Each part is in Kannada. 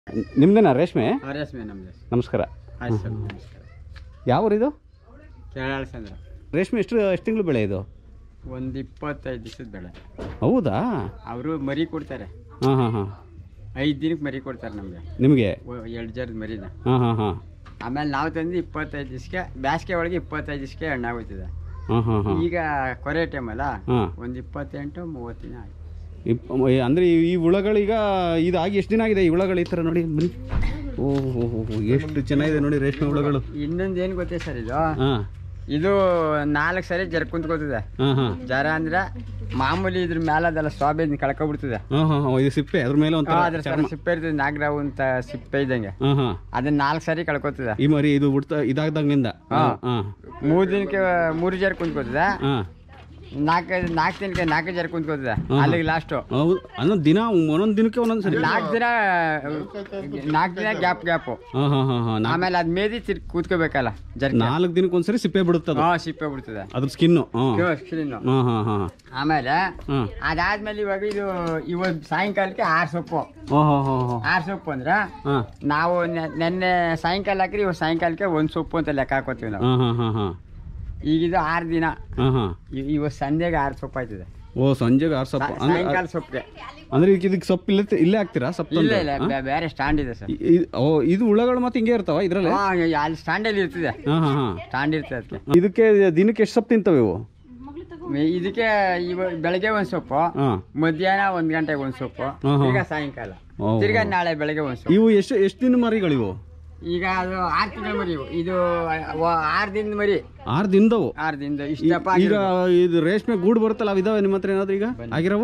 ನಿಮ್ದೇನಾ ರೇಷ್ಮೆ ರೇಷ್ಮೆ ನಮ್ದು ನಮಸ್ಕಾರ ಆಯ್ತು ಸರ್ ನಮಸ್ಕಾರ ಯಾವ ಊರಿದು ಕೇರಳ ಚಂದ್ರ ರೇಷ್ಮೆ ಎಷ್ಟು ಎಷ್ಟು ತಿಂಗಳು ಬೆಳೆ ಇದು ಒಂದು ಇಪ್ಪತ್ತೈದು ದಿವಸದ ಬೆಳೆ ಹೌದಾ ಅವರು ಮರಿ ಕೊಡ್ತಾರೆ ಹಾಂ ಹಾಂ ಹಾಂ ಐದು ದಿನಕ್ಕೆ ಮರಿ ಕೊಡ್ತಾರೆ ನಮಗೆ ನಿಮಗೆ ಎರಡು ಜರದ ಮರಿನ ಹಾಂ ಹಾಂ ಹಾಂ ಆಮೇಲೆ ನಾವು ತಂದು ಇಪ್ಪತ್ತೈದು ದಿವಸಕ್ಕೆ ಬೇಸಿಗೆ ಒಳಗೆ ಇಪ್ಪತ್ತೈದು ದಿವಸಕ್ಕೆ ಹಣ್ಣಾಗೋಯ್ತದೆ ಹಾಂ ಹಾಂ ಹಾಂ ಈಗ ಕೊರೆ ಟೈಮಲ್ಲ ಹಾಂ ಒಂದು ಇಪ್ಪತ್ತೆಂಟು ಮೂವತ್ತು ದಿನ ಆಯ್ತು ಇಪ್ ಅಂದರೆ ಈ ಹುಳಗಳೀಗ ಇದಾಗಿ ಎಷ್ಟು ದಿನ ಆಗಿದೆ ಈ ಹುಳಗಳು ಈ ಥರ ನೋಡಿ ಬನ್ನಿ ಓಹೋ ಎಷ್ಟು ಚೆನ್ನಾಗಿದೆ ನೋಡಿ ರೇಷ್ಮೆ ಹುಳಗಳು ಇನ್ನೊಂದು ಏನು ಗೊತ್ತೇ ಸರ್ ಇದು ಹಾಂ ಇದು ನಾಲ್ಕು ಸರಿ ಜರ ಕುಂತ್ಕೋತದೆ ಹಾಂ ಹಾಂ ಜರ ಅಂದ್ರೆ ಮಾಮೂಲಿ ಇದ್ರ ಮೇಲೆ ಅದೆಲ್ಲ ಸ್ವಾಬೆ ಕಳ್ಕೊಬಿಡ್ತದೆ ಹಾಂ ಹಾಂ ಹಾಂ ಇದು ಸಿಪ್ಪೆ ಅದ್ರ ಮೇಲೆ ಆ, ಒಂಥರ ಅದ್ರ ಸರ ಸಿಪ್ಪೆ ಇರ್ತದೆ ನಾಗರಾವು ಅಂತ ಸಿಪ್ಪೆ ಇದ್ದಂಗೆ ಹಾಂ ಹಾಂ ಅದನ್ನ ನಾಲ್ಕು ಸರಿ ಕಳ್ಕೊತದೆ ಈ ಮರಿ ಇದು ಹುಡ್ತಾ ಇದಾಗ್ದಂಗಿಂದ ಹಾಂ ಹಾಂ ಮೂರು ದಿನಕ್ಕೆ ಮೂರು ಜರ ಕುಂತ್ಕೋತದೆ ಹಾಂ ನಾಲ್ಕು ನಾಲ್ಕು ದಿನಕ್ಕೆ ನಾಲ್ಕು ಜರ ಕುಂತ್ಕೋತದೆ ಅಲ್ಲಿಗೆ ಲಾಸ್ಟು ಹೌದು ಅನ್ನೊಂದು ದಿನ ಒಂದೊಂದು ದಿನಕ್ಕೆ ಒಂದೊಂದು ಸರಿ ನಾಲ್ಕು ದಿನ ನಾಲ್ಕು ದಿನ ಗ್ಯಾಪ್ ಗ್ಯಾಪು ಹಾಂ ಹಾಂ ಹಾಂ ಹಾಂ ಆಮೇಲೆ ಅದ್ ಮೇದಿ ತಿರ್ಗಿ ಕೂತ್ಕೋಬೇಕಲ್ಲ ಜರ್ಕ ನಾಲ್ಕು ದಿನಕ್ಕೆ ಒಂದ್ಸರಿ ಸಿಪ್ಪೆ ಬಿಡುತ್ತದು ಹಾ ಸಿಪ್ಪೆ ಬಿಡ್ತದೆ ಅದ್ರ ಸ್ಕಿನ್ನು ಹಾಂ ಸ್ಕ್ರೀನು ಹಾಂ ಹಾಂ ಹಾಂ ಆಮೇಲೆ ಹಾಂ ಅದಾದ್ಮೇಲೆ ಇವಾಗ ಇದು ಇವತ್ತು ಸಾಯಂಕಾಲಕ್ಕೆ ಆರು ಸೊಪ್ಪು ಓಹೋ ಹೋ ಹೋ ಆರು ಸೊಪ್ಪು ಅಂದ್ರೆ ಹಾಂ ನಾವು ನೆ- ನೆನ್ನೆ ಸಾಯಂಕಾಲ ಹಾಕ್ರಿ ಇವತ್ತು ಸಾಯಂಕಾಲಕ್ಕೆ ಒಂದು ಸೊಪ್ಪು ಅಂತ ಲೆಕ್ಕ ಹಾಕೋತೀವಿ ನಾವು ಹಾಂ ಹಾಂ ಹಾಂ ಹಾಂ ಈಗಿದು ಆರು ದಿನ ಹಾಂ ಹಾಂ ಇ- ಇವತ್ತು ಸಂಜೆಗೆ ಆರು ಸೊಪ್ಪು ಆಯ್ತದೆ ಓ ಸಂಜೆಗೆ ಆರು ಸೊಪ್ಪು ಅಂದ್ರೆ ಸಾಯಂಕಾಲ ಸೊಪ್ಪಿಗೆ ಅಂದ್ರೆ ಇದಕ್ಕೆ ಇದಕ್ಕೆ ಸೊಪ್ಪು ಇಲ್ಲೇ ಇಲ್ಲೇ ಹಾಕ್ತೀರಾ ಸೊಪ್ಪು ಇಲ್ಲ ತಂದು? ಇಲ್ಲ ಹಾಂ? ಬೇ- ಬೇರೆ ಸ್ಟ್ಯಾಂಡ್ ಇದೆ ಸರ್ ಇ- ಇ- ಓ ಇದು ಹುಳಗಳು ಮತ್ತೆ ಹಿಂಗೆ ಇರ್ತಾವ ಇದ್ರಲ್ಲಿ ಹಾ, ಅಲ್ಲಿ ಸ್ಟ್ಯಾಂಡಲ್ಲಿ ಇರ್ತದೆ ಹಾಂ ಹಾಂ ಹಾಂ ಸ್ಟ್ಯಾಂಡ್ ಇರ್ತದೆ ಅದಕ್ಕೆ ಇದಕ್ಕೆ ದಿನಕ್ಕೆ ಎಷ್ಟು ಸೊಪ್ಪು ತಿಂತವೆ ಇವು ಇದಕ್ಕೆ ಇವ ಬೆಳಗ್ಗೆ ಒಂದು ಸೊಪ್ಪು ಹಾಂ ಮಧ್ಯಾಹ್ನ ಒಂದ್ ಗಂಟೆಗೆ ಒಂದು ಸೊಪ್ಪು ಹಾ, ಹಾ. ತಿರ್ಗಾ ಸಾಯಂಕಾಲ ಓ, ತಿರ್ಗಾ ನಾಳೆ ಬೆಳಗ್ಗೆ ಒಂದು ಸೊಪ್ಪು ಇವು ಎಷ್ಟು ಎಷ್ಟು ದಿನ ಮರಿಗಳಿವು ಈಗ ಅದು ಆರು ತಿಂಗಳ ಮರಿ ಇವು. ಇದು ವ- ಆರು ದಿನದ ಮರಿ ಆರು ದಿನದವು ಆರು ದಿನದ ಇಷ್ಟಪ್ಪ ಈಗ ಇದು ರೇಷ್ಮೆ ಗೂಡು ಬರುತ್ತಲ್ಲ ಅವು ಇದಾವೆ ನಿಮ್ಮ ಹತ್ರ ಏನಾದ್ರು ಈಗ ಆಗಿರವು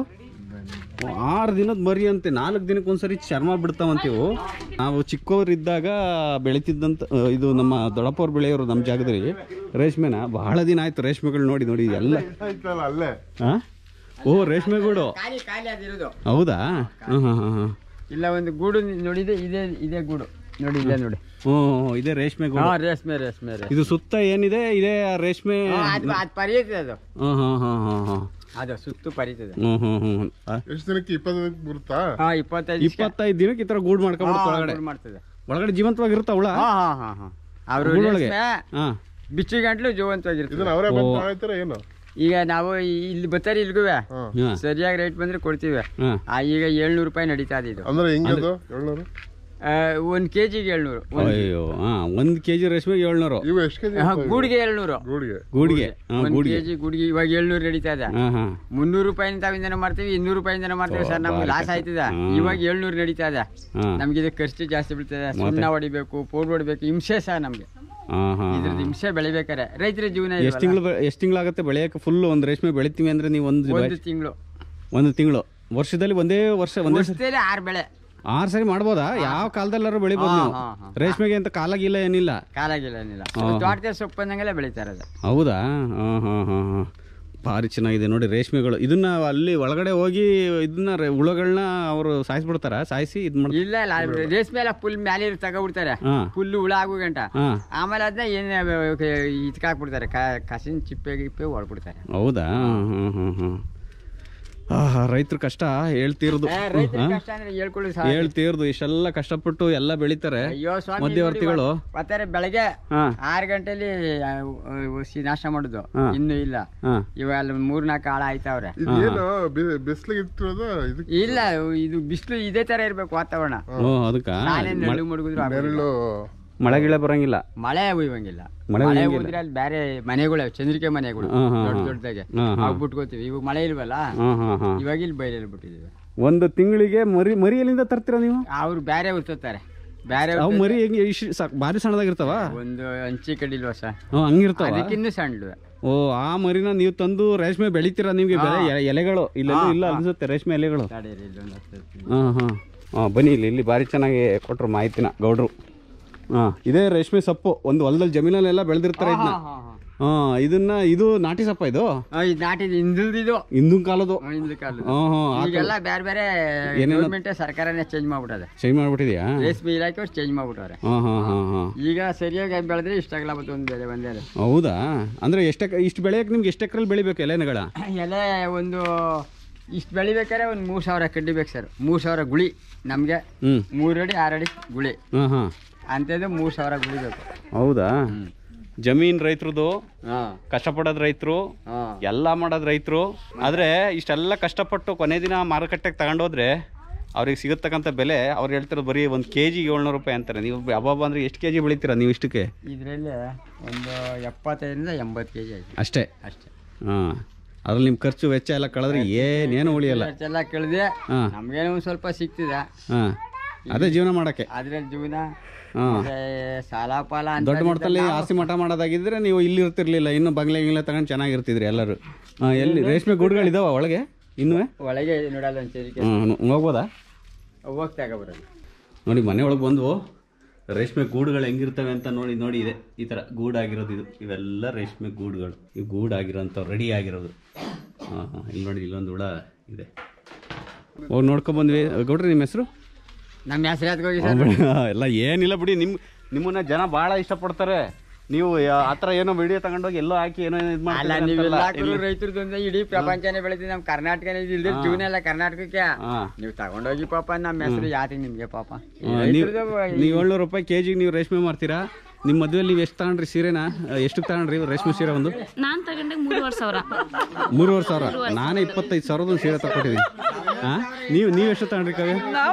ಓ, ಆರು ದಿನದ ಮರಿ ಅಂತೆ ನಾಲ್ಕು ದಿನಕ್ಕೆ ಒಂದ್ಸರಿ ಚರ್ಮ ಬಿಡ್ತಾವಂತೀವು ನಾವು ಚಿಕ್ಕವರಿದ್ದಾಗ ಬೆಳಿತಿದ್ದಂತ ಆ, ಇದು ನಮ್ಮ ದೊಡ್ಡಪ್ಪವ್ರು ಬೆಳೆಯೋರು ನಮ್ಮ ಜಾಗದಲ್ಲಿ ರೇಷ್ಮೆನ ಬಹಳ ದಿನ ಆಯ್ತು ರೇಷ್ಮೆಗಳು ನೋಡಿ ನೋಡಿ ಎಲ್ಲ ಅಲ್ಲೇ ಆ? ಓ ರೇಷ್ಮೆ ಗೂಡು ಖಾಲಿ ಖಾಲಿ ಅದಿರೋದು ಹೌದಾ ಹಾಂ ಹಾಂ ಹಾಂ ಹಾಂ ಇಲ್ಲ ಒಂದು ಗೂಡು ನೋಡಿದೆ ಇದೇ ಇದೇ ಗೂಡು ನೋಡಿ ಇಲ್ಲೇ ನೋಡಿ ಹ್ಞೂ ಇದೇ ರೇಷ್ಮೆ ಹಾ ಗೂಡು ರೇಷ್ಮೆ ರೇಷ್ಮೆ ರೇಷ್ಮೆ ಇದು ಸುತ್ತ ಏನಿದೆ ಇದೇ ಆ ರೇಷ್ಮೆ ಹಾ, ಅದು ಅದು ಪರಿಯುತ್ತದೆ ಅದು ಹಾಂ ಹಾಂ ಹಾಂ ಹಾಂ ಹಾಂ ಅದು ಸುತ್ತು ಪರಿತದೆ ಹ್ಞೂ ಹ್ಞೂ ಹ್ಞೂ ಆ, ಎಷ್ಟು ದಿನಕ್ಕೆ ಇಪ್ಪತ್ತು ದಿನಕ್ಕೆ ಬರುತ್ತಾ ಹಾ ಇಪ್ಪತ್ತೈದು ಇಪ್ಪತ್ತೈದು ದಿನಕ್ಕೆ ಈ ಥರ ಗೂಡು ಮಾಡ್ಕೊಂಡ್ಬಿಡುತ್ತೆ ಒಳಗಡೆ ಮಾಡ್ತದೆ ಒಳಗಡೆ ಜೀವಂತವಾಗಿರುತ್ತ ಹುಳ ಹಾ ಹಾ ಹಾ ಹಾ ಅವರು ಗೂಡೊಳಗೆ ಹಾಂ ಬಿಚ್ಚು ಗಂಟ್ಲು ಜೀವಂತವಾಗಿರ್ತದೆ ಇದನ್ನ ಅವರೇ ಬಂದು ಮಾಡ್ತಾರ ಏನು ಈಗ ನಾವು ಈ- ಇಲ್ಲಿ ಬರ್ತಾರೆ ಇಲ್ಗೂ ಹಾ. ಹಾಂ ಸರಿಯಾಗಿ ರೇಟ್ ಬಂದ್ರೆ ಕೊಡ್ತೀವಿ ಹಾಂ ಆ, ಈಗ ಏಳ್ನೂರು ರೂಪಾಯಿ ನಡೀತಾ ಇದೆ ಇದು ಅಂದ್ರೆ ಹೆಂಗದು ಏಳ್ನೂರು ಆ, ಒಂದ್ ಕೆಜಿಗೆ ಏಳ್ನೂರು ಒಂದ್- ಅಯ್ಯೋ ಹಾಂ ಒಂದು ಕೆ ಜಿ ರೇಷ್ಮೆಗೆ ಏಳ್ನೂರು ಇವು ಎಷ್ಟು ಕೆಜಿ ಹಾ, ಗೂಡಿಗೆ ಏಳ್ನೂರು ಗೂಡಿಗೆ ಗೂಡಿಗೆ ಹಾಂ ಒಂದ್ ಗೂಡಿಗೆ ಕೆಜಿ ಗುಡಿಗೆ ಇವಾಗ ಏಳ್ನೂರು ನಡೀತಾ ಇದೆ ಹಾಂ ಹಾಂ ಮುನ್ನೂರು ರೂಪಾಯಿನ ತಾವಿಂದನ ಮಾಡ್ತೀವಿ ಇನ್ನೂರು ರೂಪಾಯಿಂದನ ಮಾಡ್ತೀವಿ ಓ, ಸರ್ ನಮ್ಗೆ ಭಾರಿ ಲಾಸ್ ಕಷ್ಟ. ಆಯ್ತದೆ ಹ್ಮ್. ಇವಾಗ ಏಳ್ನೂರು ನಡೀತಾ ಇದೆ ಹಾಂ ನಮ್ಗೆ ಇದು ಖರ್ಚು ಜಾಸ್ತಿ ಬೀಳ್ತದೆ ಸುಣ್ಣ ಹೊಡಿಬೇಕು ಪೌಡ್ರ್ ಹೊಡಿಬೇಕು ಹಿಂಸೆ ಸರ್ ನಮ್ಗೆ ಹಾಂ ಹಾಂ ಇದ್ರದ್ದು ಹಿಂಸೆ ಬೆಳಿಬೇಕಾರೆ ರೈತರ ಜೀವನ ಎಷ್ಟು ತಿಂಗಳು ಎಷ್ಟು ತಿಂಗಳಾಗುತ್ತೆ ಬೆಳೆಯೋಕೆ ಫುಲ್ ಒಂದು ರೇಷ್ಮೆ ಬೆಳಿತೀವಿ ಅಂದರೆ ನೀವು ಒಂದು ಒಂದು ತಿಂಗಳು ಒಂದು ತಿಂಗಳು ವರ್ಷದಲ್ಲಿ ಒಂದೇ ವರ್ಷ ಒಂದೇ ಸರಿ ವರ್ಷದಲ್ಲಿ ಆರು ಬೆಳೆ ಆರು ಸರಿ ಮಾಡ್ಬೋದಾ ಯಾವ ಕಾಲದಲ್ಲಾರು ಬೆಳಿಬೋದು ಹಾ, ನೀವು ಹಾ, ಹಾ. ರೇಷ್ಮೆಗೆ ಅಂತ ಕಾಲ ಗೀಲ ಏನಿಲ್ಲ ಕಾಲಾಗಿಲ್ಲ ಏನಿಲ್ಲ ಹಾ. ತೋಟದ ಸೊಪ್ಪು ಅಂದಂಗೆಲ್ಲ ಬೆಳೀತಾ ಇರೋದು ಹೌದಾ ಹಾಂ ಹಾಂ ಹಾಂ ಹಾಂ ಭಾರಿ ಚೆನ್ನಾಗಿದೆ ನೋಡಿ ರೇಷ್ಮೆಗಳು ಇದನ್ನ ಅಲ್ಲಿ ಒಳಗಡೆ ಹೋಗಿ ಇದನ್ನ ರೇ- ಹುಳಗಳನ್ನ ಅವರು ಸಾಯಿಸ್ಬಿಡ್ತಾರ ಸಾಯಿಸಿ ಇದು ಮಾಡ್ತಾರೆ ಇಲ್ಲ ಇಲ್ಲ ಅದು ರೇಷ್ಮೆ ಎಲ್ಲ ಫುಲ್ ಮೇಲೆ ತಗೊಬಿಡ್ತಾರೆ ಹಾಂ ಫುಲ್ ಹುಳ ಆಗು ಗಂಟ ಹಾಂ ಆಮೇಲೆ ಅದನ್ನ ಏನ್ ಇದಕ್ಕೆ ಹಾಕ್ಬಿಡ್ತಾರೆ ಕ- ಕಸಿನ ಚಿಪ್ಪೆ ಗಿಪ್ಪೆ ಹೊಡ್ಬಿಡ್ತಾರೆ ಹೌದಾ ಹ್ಞೂ ಹ್ಞೂ ಹ್ಞೂ ಆಹಾ ರೈತರ ಕಷ್ಟ ಹೇಳ್ತೀರ್ದು ಏ, ರೈತರ ಕಷ್ಟ ಅಂದ್ರೆ ಹೇಳ್ಕೊಳ್ಳಿ ಸಾಕು. ಹೇಳ್ತೀರ್ದು ಇಷ್ಟೆಲ್ಲ ಕಷ್ಟಪಟ್ಟು ಎಲ್ಲ ಬೆಳಿತಾರೆ ಅಯ್ಯೋ ಸ್ವಾಮಿ ಮಧ್ಯವರ್ತಿಗಳು ಬರ್ತಾರೆ ಬೆಳಗ್ಗೆ ಹಾಂ ಆರು ಗಂಟೆಲಿ ಆ, ಒಸಿ ನಾಶ ಮಾಡುದು ಹಾ. ಇನ್ನು ಇಲ್ಲ ಹಾಂ ಇವಾಗ ಅಲ್ಲಿ ಮೂರ್ ನಾಲ್ಕು ಆಳ ಆಯ್ತಾವ್ರೆ ಇದೇನು ಬಿಸಿಲಿಗೆ ಇಟ್ಟಿರೋದು ಇದಕ್ಕೆ ಇಲ್ಲ ಇದು ಬಿಸಿಲು ಇದೇ ತರ ಇರ್ಬೇಕು ವಾತಾವರಣ ಓ ಅದಕ್ಕ ನಾನೇ ನೆರಳು ಮಡಗಿದ್ರು ಆಗೋದಿಲ್ಲ. ನೆರಳು ಮಳೆ ಗಿಳೆ ಬರಂಗಿಲ್ಲ ಮಳೆ ಹುಯ್ಯಂಗಿಲ್ಲ ಮಳೆ ಮಳೆ ಹುಯ್ಯಂಗಿಲ್ಲ. ಹೋದ್ರೆ ಅಲ್ಲಿ ಬೇರೆ ಮನೆಗಳು ಚಂದ್ರಿಕೆ ಮನೆಗಳು ಹಾ, ಹಾ, ದೊಡ್ಡ ಹಾ. ದೊಡ್ಡದಾಗೆ ಹಾ, ಹಾ. ಅವು ಬಿಟ್ಕೋತೀವಿ ಇವಾಗ ಮಳೆ ಇಲ್ವಲ್ಲ ಹಾಂ ಹಾಂ ಹಾಂ ಇವಾಗ ಇಲ್ಲಿ ಬೈಲಲ್ಲಿ ಬಿಟ್ಟಿದ್ದೀವಿ ಒಂದು ತಿಂಗಳಿಗೆ ಮರಿ ಮರಿ ಎಲ್ಲಿಂದ ತರ್ತೀರಾ ನೀವು ಅವ್ರು ಬೇರೆ ಉರ್ತಾರೆ ಬೇರೆ ಅವು ಮರಿ ಹೆಂಗೆ ಇಷ್ಟು ಸಾಕು ಭಾರಿ ಸಣ್ಣದಾಗಿರ್ತಾವ ಒಂದು ಹಂಚಿ ಕಡಿಲ್ವ ಸರ್ ಹ್ಞೂ ಹಂಗಿರ್ತಾವ ಅದಕ್ಕಿನ್ನೂ ಸಣ್ಣದು ಓ ಆ ಮರಿನ ನೀವು ತಂದು ರೇಷ್ಮೆ ಬೆಳಿತೀರಾ ನಿಮ್ಗೆ ಬೆಳೆ ಎ- ಎಲೆಗಳು ಇಲ್ಲೆಲ್ಲೂ ಇಲ್ಲ ಅನ್ಸುತ್ತೆ ರೇಷ್ಮೆ ಎಲೆಗಳು ತಡೀರಿ ಇಲ್ಲೊಂದು ಹತ್ತು ಹತ್ತು. ಹಾಂ ಹಾಂ ಹಾಂ ಬನ್ನಿ ಇಲ್ಲಿ ಇಲ್ಲಿ ಭಾರಿ ಚೆನ್ನಾಗಿ ಕೊಟ್ರು ಮಾಹಿತಿನ ಗೌಡ್ರು ಹಾಂ ಇದೇ ರೇಷ್ಮೆ ಸೊಪ್ಪು ಒಂದು ಹೊಲದಲ್ಲಿ ಜಮೀನಲ್ಲೆಲ್ಲ ಬೆಳೆದಿರ್ತಾರೆ ಇದನ್ನ ಹಾ, ಹಾ, ಹಾ. ಹಾಂ ಇದನ್ನ ಇದು ನಾಟಿ ಸೊಪ್ಪ ಇದು ಆ, ಇದು ನಾಟಿದ ಹಿಂದಿಲ್ದಿದು ಹಿಂದಿನ ಕಾಲದ್ದು ಹಿಂದಿನ ಕಾಲದ ಹಾಂ ಹಾಂ ಈಗೆಲ್ಲ ಬೇರೆ ಬೇರೆ ಏನೇನೋ- ಗೌರ್ಮೆಂಟ್ ಸರ್ಕಾರನೇ ಚೇಂಜ್ ಮಾಡ್ಬಿಟ್ಟದೆ ಚೇಂಜ್ ಮಾಡ್ಬಿಟ್ಟಿದ್ಯಾ ರೇಷ್ಮೆ ಇಲಾಖೆಯವ್ರು ಚೇಂಜ್ ಮಾಡ್ಬಿಟ್ಟವ್ರೆ ಹಾಂ ಹಾಂ ಹಾಂ ಹಾಂ ಈಗ ಸರಿಯಾಗಿ ಬೆಳೆದ್ರೆ ಇಷ್ಟಾಗಲ್ಲ ಮತ್ತೆ ಒಂದು ಬೆಳೆ ಒಂದೇ ಹೌದಾ ಅಂದ್ರೆ ಎಷ್ಟು ಇಷ್ಟು ಬೆಳೆಯಕ್ಕೆ ನಿಮ್ಗೆ ಎಷ್ಟು ಎಕರೆಲ್ಲಿ ಬೆಳಿಬೇಕು ಎಲೆನಗಳ ಎಲೆ ಒಂದು ಇಷ್ಟು ಬೆಳಿಬೇಕಾದ್ರೆ ಒಂದು ಮೂರು ಸಾವಿರ ಕಡ್ಡಿ ಬೇಕು ಸರ್ ಮೂರು ಸಾವಿರ ಗುಳಿ ನಮಗೆ ಹ್ಞೂ ಮೂರು ಅಡಿ ಆರು ಅಡಿ ಗುಳಿ ಹಾಂ ಹಾಂ ಅಂಥದ್ದು ಮೂರು ಸಾವಿರ ಗುಳಿ ಬೇಕು ಹೌದಾ ಜಮೀನ್ ರೈತರದು ಹಾಂ ಕಷ್ಟಪಡೋದು ರೈತರು ಹಾಂ ಎಲ್ಲ ಮಾಡೋದು ರೈತರು ಆದರೆ ಇಷ್ಟೆಲ್ಲ ಕಷ್ಟಪಟ್ಟು ಕೊನೆ ದಿನ ಮಾರುಕಟ್ಟೆಗೆ ತಗೊಂಡೋದ್ರೆ ಅವ್ರಿಗೆ ಸಿಗತಕ್ಕಂಥ ಬೆಲೆ ಅವ್ರು ಹೇಳ್ತಿರೋದು ಬರೀ ಒಂದು ಕೆ ಜಿಗೆ ಏಳ್ನೂರು ರೂಪಾಯಿ ಅಂತಾರೆ ನೀವು ಅಬ್ಬಬ್ಬ ಅಂದರೆ ಎಷ್ಟು ಕೆ ಜಿ ಬೆಳಿತೀರಾ ನೀವು ಇಷ್ಟಕ್ಕೆ ಇದರಲ್ಲಿ ಒಂದು ಎಪ್ಪತ್ತೈದರಿಂದ ಎಂಬತ್ತು ಕೆ ಜಿ ಆಯ್ತು ಅಷ್ಟೇ ಅಷ್ಟೇ ಹಾಂ ಅದ್ರಲ್ಲಿ ನಿಮ್ಮ ಖರ್ಚು ವೆಚ್ಚ ಎಲ್ಲ ಕಳೆದ್ರೆ ಏನೇನು ಉಳಿಯಲ್ಲ ಎಲ್ಲ ಕೇಳಿದೆ ಹಾಂ ನಮಗೇನೋ ಒಂದು ಸ್ವಲ್ಪ ಸಿಗ್ತಿದೆ ಹಾಂ ಅದೇ ಜೀವನ ಮಾಡೋಕ್ಕೆ ಅದ್ರಲ್ಲಿ ಜೀವನ ಹಾಂ ಮತ್ತೆ ಸಾಲ ಪಾಲ ಅಂತ ದೊಡ್ಡ ಮಟ್ಟದಲ್ಲಿ ಆಸ್ತಿ ಮಠ ಮಾಡೋದಾಗಿದ್ರೆ ನೀವು ಇಲ್ಲಿ ಇರ್ತಿರ್ಲಿಲ್ಲ ಇನ್ನು ಬಂಗ್ಲೆ ಗಿಂಗ್ಲೆ ತಗೊಂಡು ಚೆನ್ನಾಗಿರ್ತಿದ್ರಿ ಎಲ್ಲರೂ ಹಾಂ ಎಲ್ಲಿ ರೇಷ್ಮೆ ಗೂಡುಗಳಿದಾವ ಒಳಗೆ ಇನ್ನೂ ಒಳಗೆ ನೋಡಲ್ಲ ಒಂದು ಸೇರಿಕೆ ಹ್ಞೂ ಹೋಗ್ಬೋದಾ ಹೋಗ್ತಾಗ ಬರೋದು ನೋಡಿ ಮನೆ ಒಳಗೆ ಬಂದು ರೇಷ್ಮೆ ಗೂಡುಗಳು ಹೆಂಗಿರ್ತವೆ ಅಂತ ನೋಡಿ ನೋಡಿ ಇದೆ ಈ ಥರ ಗೂಡಾಗಿರೋದು ಇದು ಇವೆಲ್ಲ ರೇಷ್ಮೆ ಗೂಡುಗಳು ಈ ಗೂಡಾಗಿರೋಂಥ ರೆಡಿ ಆಗಿರೋದು ಹಾಂ ಹಾಂ ಇಲ್ಲಿ ನೋಡಿ ಇಲ್ಲೊಂದು ಹುಳ ಇದೆ ಹೋಗಿ ನೋಡ್ಕೊಂಬಂದ್ವಿ ಗೌಡ್ರಿ ನಿಮ್ಮ ಹೆಸರು ನಮ್ಮ ಹೆಸರು ಯಾತ್ಗೆ ಹೋಗಿ ಸರ್ ಎಲ್ಲ ಏನಿಲ್ಲ ಬಿಡಿ ನಿಮ್ಮ ನಿಮ್ಮನ್ನ ಜನ ಭಾಳ ಇಷ್ಟಪಡ್ತಾರೆ ನೀವು ಯಾ- ಆ ಥರ ಏನೋ ವಿಡಿಯೋ ತಗೊಂಡೋಗಿ ಎಲ್ಲೋ ಹಾಕಿ ಏನೋ ಇದು ಅಲ್ಲ ಮಾಡ್ತಾರೆ ನೀವೆಲ್ಲ ಅಂತೆಲ್ಲ. ರೈತರದ್ದು ಅಂದ್ರೆ ಇಡೀ ಪ್ರಪಂಚನೇ ಬೆಳಿತೀವಿ ನಮ್ಮ ಕರ್ನಾಟಕನೇ ಇಲ್ದೇ ಜೀವನ ಎಲ್ಲ ಕರ್ನಾಟಕಕ್ಕೆ ಹಾಂ ನೀವು ತಗೊಂಡೋಗಿ ಪಾಪ ನಮ್ಮ ಹೆಸರು ಯಾತಿ ನಿಮ್ಗೆ ಪಾಪ ಈ ನೀವು ರೈತ್ರದ್ದು ನೀವು ಏಳ್ನೂರು ರೂಪಾಯಿ ಕೆ ಜಿಗೆ ನೀವು ರೇಷ್ಮೆ ಮಾಡ್ತೀರಾ ನಿಮ್ಮ ಮದುವೆಯಲ್ಲಿ ನೀವು ಎಷ್ಟು ತಗೊಂಡ್ರಿ ಸೀರೆನಾ ಎಷ್ಟಕ್ಕೆ ತಗೊಂಡ್ರಿ ರೇಷ್ಮೆ ಸೀರೆ ಒಂದು ನಾನ್ ತಗೊಂಡಾಗ ಮೂರುವರೆ ಸಾವಿರ ಮೂರುವರೆ ಸಾವಿರ ನಾನೇ ಇಪ್ಪತ್ತೈದು ಸಾವಿರದ ಒಂದು ಸೀರೆ ತಗೊಟ್ಟಿದ್ದೀನಿ ಹಾಂ ನೀವು ನೀವು ಎಷ್ಟು ತಗೊಂಡ್ರಿ ಕವಿ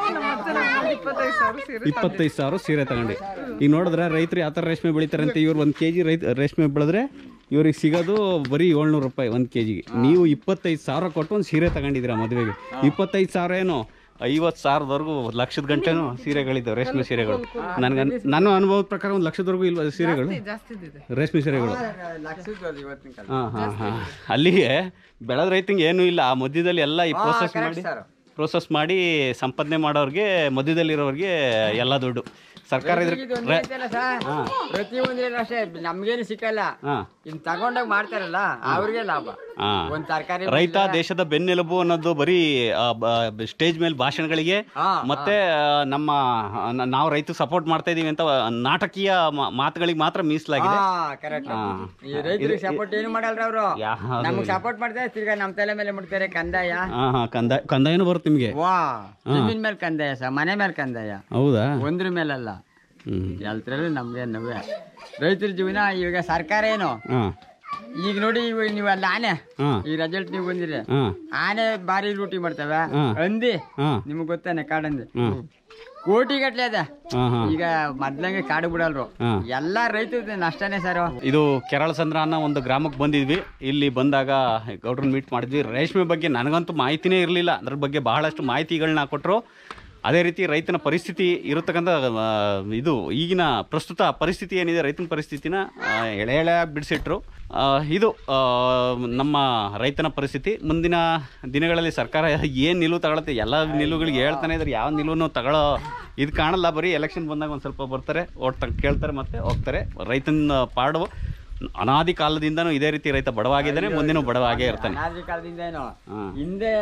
ಇಪ್ಪತ್ತೈದು ಸಾವಿರ ಸೀರೆ ತಗೊಂಡು ಈಗ ನೋಡಿದ್ರೆ ರೈತರು ಯಾವ ಥರ ರೇಷ್ಮೆ ಬೆಳಿತಾರೆ ಅಂತ ಇವ್ರು ಒಂದು ಕೆ ಜಿ ರೈತ ರೇಷ್ಮೆ ಬೆಳೆದ್ರೆ ಇವ್ರಿಗೆ ಸಿಗೋದು ಬರೀ ಏಳ್ನೂರು ರೂಪಾಯಿ ಒಂದು ಕೆ ಜಿಗೆ ನೀವು ಇಪ್ಪತ್ತೈದು ಸಾವಿರ ಕೊಟ್ಟು ಒಂದು ಸೀರೆ ತಗೊಂಡಿದ್ದೀರಾ ಮದುವೆಗೆ ಇಪ್ಪತ್ತೈದು ಸಾವಿರ ಏನು ಐವತ್ತು ಸಾವಿರದವರೆಗೂ ಲಕ್ಷದ ಗಂಟೆನೂ ಸೀರೆಗಳಿದ್ದಾವೆ ರೇಷ್ಮೆ ಸೀರೆಗಳು ನನಗೆ ನನ್ನ ಅನುಭವದ ಪ್ರಕಾರ ಒಂದು ಲಕ್ಷದವರೆಗೂ ಇಲ್ವ ಸೀರೆಗಳು ರೇಷ್ಮೆ ಸೀರೆಗಳು ಲಕ್ಷದ್ದು ಅದು ಇವತ್ತಿನ ಕಾಲ ಹಾಂ ಹಾಂ ಹಾಂ ಅಲ್ಲಿಗೆ ಬೆಳೆದ ರೈತಂಗೆ ಏನೂ ಇಲ್ಲ ಆ ಮಧ್ಯದಲ್ಲಿ ಎಲ್ಲ ಈ ಪ್ರೋಸೆಸ್ correct ಮಾಡಿ sir. ಪ್ರೋಸೆಸ್ ಮಾಡಿ ಸಂಪಾದನೆ ಮಾಡೋರಿಗೆ ಮಧ್ಯದಲ್ಲಿರೋರಿಗೆ ಎಲ್ಲ ದುಡ್ಡು ಸರ್ಕಾರ ಇದ್ರ ಇದು ಒಂದೇ ಐತಲ್ಲ ಸರ್ ಪ್ರತಿ ಒಂದ್ರಲ್ಲಿ ಅಷ್ಟೇ ನಮ್ಗೇನು ಸಿಕ್ಕಲ್ಲ ಹಾಂ ಇನ್ ತಗೊಂಡೋಗಿ ಮಾಡ್ತಾರಲ್ಲ ಅವ್ರಿಗೆ ಲಾಭ ಹಾಂ ಒಂದ್ ತರಕಾರಿ ರೈತ ದೇಶದ ಬೆನ್ನೆಲುಬು ಅನ್ನೋದು ಬರೀ ಸ್ಟೇಜ್ ಮೇಲೆ ಭಾಷಣಗಳಿಗೆ ಹಾ, ಮತ್ತೆ ಆ, ನಮ್ಮ ನ- ನಾವು ರೈತ ಸಪೋರ್ಟ್ ಮಾಡ್ತಾ ಇದೀವಿ ಅಂತ ನಾಟಕೀಯ ಮಾ- ಮಾತುಗಳಿಗೆ ಮಾತ್ರ ಮೀಸಲಾಗಿದೆ ಕರೆಕ್ಟ್ ಹಾ. ಈ ರೈತರಿಗೆ ಸಪೋರ್ಟ್ ಏನು ಮಾಡಲ್ರ ಅವರು ಯಾವ್ದು ನಮ್ಗೆ ಸಪೋರ್ಟ್ ಮಾಡ್ತಾರೆ ತಿರ್ಗಾ ನಮ್ ತಲೆ ಮೇಲೆ ಮುಡ್ತಾರೆ ಕಂದಾಯ ಹಾಂ ಹಾಂ ಕಂದಾಯ ಕಂದಾಯನೂ ಬರುತ್ತೆ ನಿಮಗೆ ವಾ ಜಮೀನ್ ಮೇಲೆ ಕಂದಾಯ ಸರ್ ಮನೆ ಮೇಲೆ ಕಂದಾಯ ಹೌದಾ ಒಂದ್ರ ಮೇಲಲ್ಲ ಹ್ಞೂ ಎಲ್ತ್ರಲ್ಲಿ ನಮ್ಗೆ ನವ್ವೆ ರೈತರ ಜೀವನ ಇವಾಗ ಸರ್ಕಾರ ಏನು ಹಾಂ ಈಗ ನೋಡಿ ಇವಾಗ ನೀವು ಅಲ್ಲಿ ಆನೆ ಹಾಂ ಈ ರಿಸಲ್ಟ್ ನೀವು ಬಂದಿರಿ ಹಾಂ ಆನೆ ಬಾರಿ ಲೂಟಿ ಮಾಡ್ತವೆ ಹಾ. ಅಂದಿ ಹಾಂ ನಿಮ್ಗೆ ಗೊತ್ತಾನೆ ಕಾಡಂದಿ ಹಾಂ ಕೋಟಿ ಗಟ್ಲೆ ಅದ ಹಾಂ ಹಾಂ ಈಗ ಮೊದ್ಲಂಗೆ ಕಾಡು ಬಿಡಲ್ರು ಹಾ. ಎಲ್ಲಾ ರೈತರ ನಷ್ಟನೇ ಸರ್ ಇದು ಕೆರಳ ಸಂದ್ರ ಅನ್ನೋ ಒಂದು ಗ್ರಾಮಕ್ಕೆ ಬಂದಿದ್ವಿ ಇಲ್ಲಿ ಬಂದಾಗ ಗೌಡ್ರನ್ನ ಮೀಟ್ ಮಾಡಿದ್ವಿ ರೇಷ್ಮೆ ಬಗ್ಗೆ ನನಗಂತೂ ಮಾಹಿತಿನೇ ಇರಲಿಲ್ಲ ಅದ್ರ ಬಗ್ಗೆ ಬಹಳಷ್ಟು ಮಾಹಿತಿಗಳನ್ನ ಕೊಟ್ಟರು ಅದೇ ರೀತಿ ರೈತನ ಪರಿಸ್ಥಿತಿ ಇರತಕ್ಕಂಥ ಆ, ಇದು ಈಗಿನ ಪ್ರಸ್ತುತ ಪರಿಸ್ಥಿತಿ ಏನಿದೆ ರೈತನ ಪರಿಸ್ಥಿತಿನ ಆ, ಎಳೆ ಎಳೆ ಬಿಡಿಸಿಟ್ರು ಇದು ಆ, ನಮ್ಮ ರೈತನ ಪರಿಸ್ಥಿತಿ ಮುಂದಿನ ದಿನಗಳಲ್ಲಿ ಸರ್ಕಾರ ಏನು ನಿಲುವು ತಗೊಳುತ್ತೆ ಎಲ್ಲ ನಿಲುವುಗಳಿಗೆ ಹೇಳ್ತಾನೆ ಇದ್ರೆ ಯಾವ ನಿಲುವನ್ನು ತಗೊಳ್ಳೋ ಇದು ಕಾಣಲ್ಲ ಬರೀ ಎಲೆಕ್ಷನ್ ಬಂದಾಗ ಒಂದು ಸ್ವಲ್ಪ ಬರ್ತಾರೆ ಓಟ್ ತಗ್- ಕೇಳ್ತಾರೆ ಮತ್ತೆ ಹೋಗ್ತಾರೆ ರೈತನ ಪಾಡು ಅನಾದಿ ಕಾಲದಿಂದನೂ ಇದೇ ರೀತಿ ರೈತ ಬಡವಾಗಿದ್ದಾನೆ ಮುಂದಿನ ಬಡವಾಗೇ ಇರ್ತಾನೆ ಅನಾದಿ ಕಾಲದಿಂದ ಏನು ಹಾ. ಹಿಂದೆ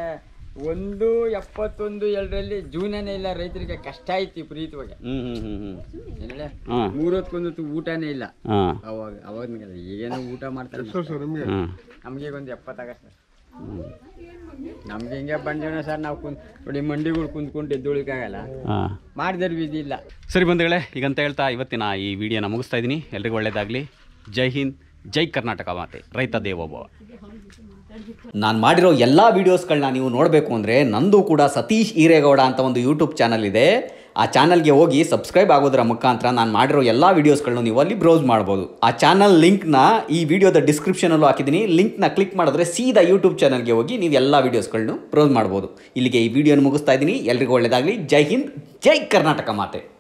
ಒಂದು ಎಪ್ಪತ್ತೊಂದು ಎರಡರಲ್ಲಿ ಜೀವನನೇ ಇಲ್ಲ ರೈತರಿಗೆ ಕಷ್ಟ ಐತಿ ಪ್ರೀತಿವಾಗಿ ಹ್ಮ್ ಹ್ಮ್ ಹ್ಮ್ ಹ್ಮ್ ಏನೇಳೆ ಹಾಂ ಮೂರೊತ್ಕೊಂದು ಊಟನೇ ಇಲ್ಲ ಹಾಂ ಅವಾಗ ಅವಾಗ ಈಗೇನೋ ಊಟ ಮಾಡ್ತಾರೆ ಸರ್ ನಿಮ್ಗೆ ಹಾಂ ನಮಗೆ ಒಂದು ಎಪ್ಪತ್ತಾಗಷ್ಟ ನಮ್ಗೆ ಹಿಂಗೆ ಬಂದಿವನ ಸರ್ ನಾವು ಕುಂತ್ ನೋಡಿ ಮಂಡಿಗಳು ಕುಂತ್ಕೊಂಡು ಎದ್ದೊಳಿಕಾಗಲ್ಲ ಹಾಂ ಮಾಡಿದ್ರೆ ವಿಧಿ ಇಲ್ಲ ಸರಿ ಬಂಧುಗಳೇ ಈಗಂತ ಹೇಳ್ತಾ ಇವತ್ತಿನ ಈ ವಿಡಿಯೋನ ಮುಗಿಸ್ತಾ ಇದ್ದೀನಿ ಎಲ್ರಿಗೂ ಒಳ್ಳೇದಾಗಲಿ ಜೈ ಹಿಂದ್ ಜೈ ಕರ್ನಾಟಕ ಮಾತೆ ರೈತ ದೇವೋಭವ ನಾನು ಮಾಡಿರೋ ಎಲ್ಲ ವೀಡಿಯೋಸ್ಗಳನ್ನ ನೀವು ನೋಡಬೇಕು ಅಂದರೆ ನಂದು ಕೂಡ ಸತೀಶ್ ಈರೇಗೌಡ ಅಂತ ಒಂದು ಯೂಟ್ಯೂಬ್ ಚಾನಲ್ ಇದೆ ಆ ಚಾನಲ್ಗೆ ಹೋಗಿ ಸಬ್ಸ್ಕ್ರೈಬ್ ಆಗೋದರ ಮುಖಾಂತರ ನಾನು ಮಾಡಿರೋ ಎಲ್ಲ ವೀಡಿಯೋಸ್ಗಳನ್ನ ನೀವು ಅಲ್ಲಿ ಬ್ರೌಸ್ ಮಾಡ್ಬೋದು ಆ ಚಾನಲ್ ಲಿಂಕ್ನ ಈ ವಿಡಿಯೋದ ಡಿಸ್ಕ್ರಿಪ್ಷನಲ್ಲೂ ಹಾಕಿದ್ದೀನಿ ಲಿಂಕ್ನ ಕ್ಲಿಕ್ ಮಾಡಿದ್ರೆ ಸೀದಾ ಯೂಟ್ಯೂಬ್ ಚಾನಲ್ಗೆ ಹೋಗಿ ನೀವು ಎಲ್ಲ ವೀಡಿಯೋಸ್ಗಳನ್ನು ಬ್ರೌಸ್ ಮಾಡ್ಬೋದು ಇಲ್ಲಿಗೆ ಈ ವಿಡಿಯೋನ ಮುಗಿಸ್ತಾ ಇದ್ದೀನಿ ಎಲ್ರಿಗೂ ಒಳ್ಳೆಯದಾಗಲಿ ಜೈ ಹಿಂದ್ ಜೈ ಕರ್ನಾಟಕ ಮಾತೆ